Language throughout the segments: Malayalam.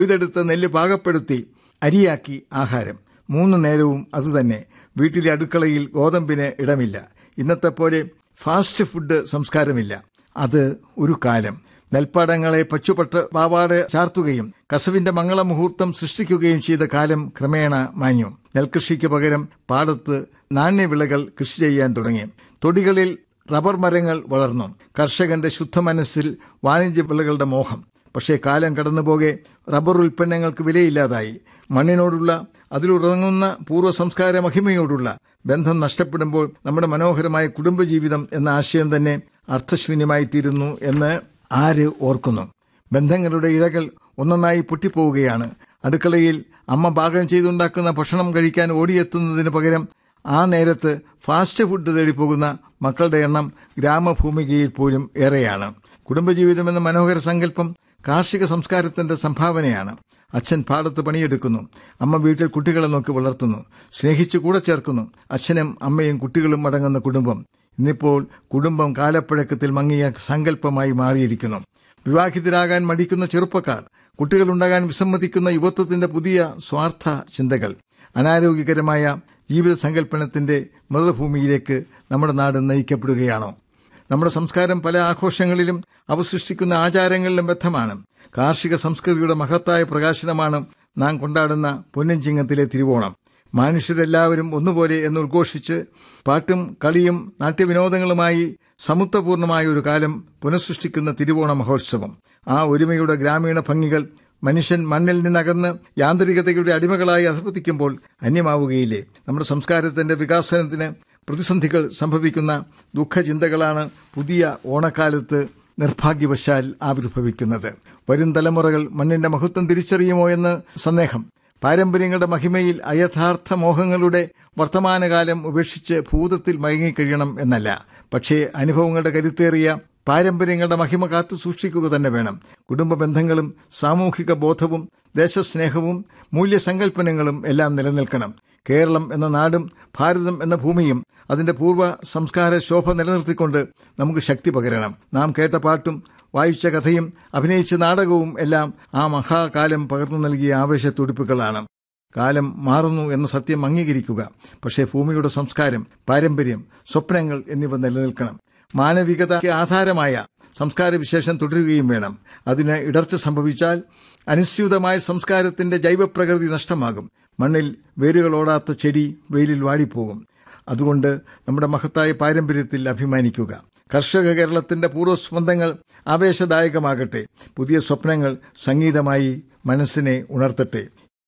ഇതെടുത്ത് നെല്ല് പാകപ്പെടുത്തി അരിയാക്കി ആഹാരം മൂന്ന് നേരവും അതുതന്നെ വീട്ടിലെ അടുക്കളയിൽ ഗോതമ്പിന് ഇടമില്ല ഇന്നത്തെ പോലെ ഫാസ്റ്റ് ഫുഡ് സംസ്കാരമില്ല അത് ഒരു കാലം നെൽപ്പാടങ്ങളെ പച്ചുപട്ട് പാവാട് ചാർത്തുകയും കസവിന്റെ മംഗളമുഹൂർത്തം സൃഷ്ടിക്കുകയും ചെയ്ത കാലം ക്രമേണ മാഞ്ഞു നെൽകൃഷിക്ക് പകരം പാടത്ത് നാണ്യവിളകൾ കൃഷി ചെയ്യാൻ തുടങ്ങി തൊടികളിൽ റബ്ബർ മരങ്ങൾ വളർന്നു കർഷകന്റെ ശുദ്ധമനസ്സിൽ വാണിജ്യ വിളകളുടെ മോഹം പക്ഷേ കാലം കടന്നുപോകെ റബ്ബർ ഉൽപ്പന്നങ്ങൾക്ക് വിലയില്ലാതായി മണ്ണിനോടുള്ള അതിലുറങ്ങുന്ന പൂർവ്വ സംസ്കാര മഹിമയോടുള്ള ബന്ധം നഷ്ടപ്പെടുമ്പോൾ നമ്മുടെ മനോഹരമായ കുടുംബജീവിതം എന്ന ആശയം തന്നെ അർത്ഥശൂന്യമായി തീരുന്നു എന്ന് ആര് ഓർക്കുന്നു ബന്ധങ്ങളുടെ ഇഴകൾ ഒന്നൊന്നായി പൊട്ടിപ്പോവുകയാണ് അടുക്കളയിൽ അമ്മ പാകം ചെയ്തുണ്ടാക്കുന്ന ഭക്ഷണം കഴിക്കാൻ ഓടിയെത്തുന്നതിന് പകരം ആ നേരത്ത് ഫാസ്റ്റ് ഫുഡ് തേടി പോകുന്ന മക്കളുടെ എണ്ണം ഗ്രാമഭൂമികയിൽ പോലും ഏറെയാണ് കുടുംബജീവിതം എന്ന മനോഹര സങ്കല്പം കാർഷിക സംസ്കാരത്തിന്റെ സംഭാവനയാണ് അച്ഛൻ പാടത്ത് പണിയെടുക്കുന്നു അമ്മ വീട്ടിൽ കുട്ടികളെ നോക്കി വളർത്തുന്നു സ്നേഹിച്ചു കൂടെ ചേർക്കുന്നു അച്ഛനും അമ്മയും കുട്ടികളും അടങ്ങുന്ന കുടുംബം ഇന്നിപ്പോൾ കുടുംബം കാലപ്പഴക്കത്തിൽ മങ്ങിയ സങ്കല്പമായി മാറിയിരിക്കുന്നു വിവാഹിതരാകാൻ മടിക്കുന്ന ചെറുപ്പക്കാർ കുട്ടികളുണ്ടാകാൻ വിസമ്മതിക്കുന്ന യുവത്വത്തിന്റെ പുതിയ സ്വാർത്ഥ ചിന്തകൾ അനാരോഗ്യകരമായ ജീവിത സങ്കല്പനത്തിന്റെ മൃതഭൂമിയിലേക്ക് നമ്മുടെ നാട് നയിക്കപ്പെടുകയാണോ നമ്മുടെ സംസ്കാരം പല ആഘോഷങ്ങളിലും അവ സൃഷ്ടിക്കുന്ന ആചാരങ്ങളിലും ബദ്ധമാണ് കാർഷിക സംസ്കൃതിയുടെ മഹത്തായ പ്രകാശനമാണ് നാം കൊണ്ടാടുന്ന പൊന്നഞ്ചിങ്ങത്തിലെ തിരുവോണം മനുഷ്യരെല്ലാവരും ഒന്നുപോലെ എന്ന് ഉദ്ഘോഷിച്ച് പാട്ടും കളിയും നാട്യവിനോദങ്ങളുമായി സമത്വപൂർണമായ ഒരു കാലം പുനഃസൃഷ്ടിക്കുന്ന തിരുവോണ മഹോത്സവം ആ ഒരുമയുടെ ഗ്രാമീണ ഭംഗികൾ മനുഷ്യൻ മണ്ണിൽ നിന്നകന്ന് യാന്ത്രികതയുടെ അടിമകളായി അധപതിക്കുമ്പോൾ അന്യമാവുകയില്ലേ നമ്മുടെ സംസ്കാരത്തിന്റെ വികാസനത്തിന് പ്രതിസന്ധികൾ സംഭവിക്കുന്ന ദുഃഖചിന്തകളാണ് പുതിയ ഓണക്കാലത്ത് നിർഭാഗ്യവശാൽ ആവിർഭവിക്കുന്നത് വരും തലമുറകൾ മണ്ണിന്റെ മഹത്വം തിരിച്ചറിയുമോ എന്ന് സന്ദേഹം പാരമ്പര്യങ്ങളുടെ മഹിമയിൽ അയഥാർത്ഥ മോഹങ്ങളുടെ വർത്തമാനകാലം ഉപേക്ഷിച്ച് ഭൂതത്തിൽ മയങ്ങിക്കഴിയണം എന്നല്ല പക്ഷേ അനുഭവങ്ങളുടെ കരുത്തേറിയ പാരമ്പര്യങ്ങളുടെ മഹിമ കാത്തു സൂക്ഷിക്കുക തന്നെ വേണം കുടുംബ ബന്ധങ്ങളും സാമൂഹിക ബോധവും ദേശസ്നേഹവും മൂല്യസങ്കല്പനങ്ങളും എല്ലാം നിലനിൽക്കണം കേരളം എന്ന നാടും ഭാരതം എന്ന ഭൂമിയും അതിന്റെ പൂർവ്വ സംസ്കാര ശോഭ നിലനിർത്തിക്കൊണ്ട് നമുക്ക് ശക്തി പകരണം നാം കേട്ട പാട്ടും വായിച്ച കഥയും അഭിനയിച്ച നാടകവും എല്ലാം ആ മഹാകാലം പകർന്നു നൽകിയ ആവേശത്തുടിപ്പുകളാണ് കാലം മാറുന്നു എന്ന സത്യം അംഗീകരിക്കുക പക്ഷേ ഭൂമിയുടെ സംസ്കാരം പാരമ്പര്യം സ്വപ്നങ്ങൾ എന്നിവ നിലനിൽക്കണം മാനവികതയ്ക്ക് ആധാരമായ സംസ്കാര വിശേഷം തുടരുകയും വേണം അതിന് ഇടർച്ച സംഭവിച്ചാൽ അനുസ്യൂതമായ സംസ്കാരത്തിന്റെ ജൈവപ്രകൃതി നഷ്ടമാകും മണ്ണിൽ വേരുകളോടാത്ത ചെടി വെയിലിൽ വാടിപ്പോകും അതുകൊണ്ട് നമ്മുടെ മഹത്തായ പാരമ്പര്യത്തിൽ അഭിമാനിക്കുക കർഷക കേരളത്തിന്റെ പൂർവ്വസ്പന്ദങ്ങൾ ആവേശദായകമാകട്ടെ പുതിയ സ്വപ്നങ്ങൾ സംഗീതമായി മനസ്സിനെ ഉണർത്തട്ടെ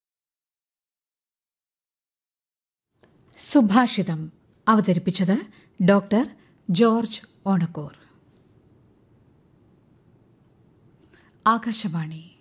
സുഭാഷിതം അവതരിപ്പിച്ചത് ഡോക്ടർ ജോർജ് ഓണക്കൂർ ആകാശവാണി